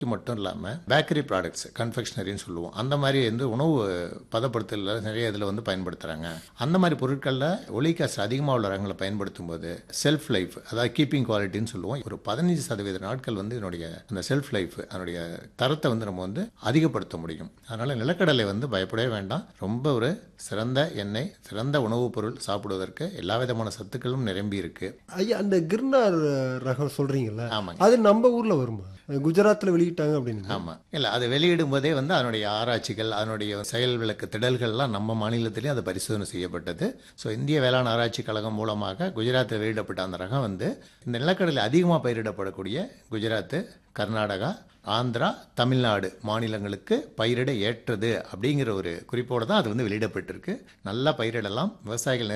மட்டும் இல்லாமல் bakery products கன்ஃபெக்ஷனரின்னு சொல்லுவோம் அந்த மாதிரி வந்து உணவு பதப்படுத்தல நிறைய இதில் வந்து பயன்படுத்துகிறாங்க அந்த மாதிரி பொருட்களில் ஒலிகாஸ்ட் அதிகமாக உள்ள ரகங்களை பயன்படுத்தும் போது செல்ஃப் லைஃப் அதாவது கீப்பிங் குவாலிட்டின்னு சொல்லுவோம் ஒரு பதினஞ்சு சதவீத நாட்கள் வந்து இதனுடைய அந்த செல்ஃப் லைஃப் அதனுடைய தரத்தை வந்து நம்ம வந்து அதிகப்படுத்த முடியும் அதனால் நிலக்கடலை வந்து பயப்படவே வேண்டாம் ரொம்ப ஒரு சிறந்த எண்ணெய் சிறந்த உணவுப் பொருள் சாப்பிடுவதற்கு எல்லா விதமான சத்துக்களும் நிரம்பி இருக்கு ஐயா அந்த கிர்னார் ரகம் சொல்றீங்கல்ல ஆமாங்க அது நம்ம ஊர்ல வருமா குஜராத்ல வெளியிட்டாங்க அப்படின்னு ஆமாம் இல்லை அது வெளியிடும் போதே வந்து அதனுடைய ஆராய்ச்சிகள் அதனுடைய செயல் விளக்கு திடல்கள்லாம் நம்ம மாநிலத்திலேயும் அது பரிசோதனை செய்யப்பட்டது ஸோ இந்திய வேளாண் ஆராய்ச்சி கழகம் மூலமாக குஜராத்தில் வெளியிடப்பட்ட அந்த ரகம் வந்து இந்த நிலக்கடலை அதிகமாக பயிரிடப்படக்கூடிய குஜராத்து கர்நாடகா ஆந்திரா தமிழ்நாடு மாநிலங்களுக்கு பயிரிட ஏற்றது அப்படிங்கிற ஒரு குறிப்போடு தான் அது வந்து வெளியிடப்பட்டிருக்கு நல்லா பயிரிடலாம் விவசாயிகள்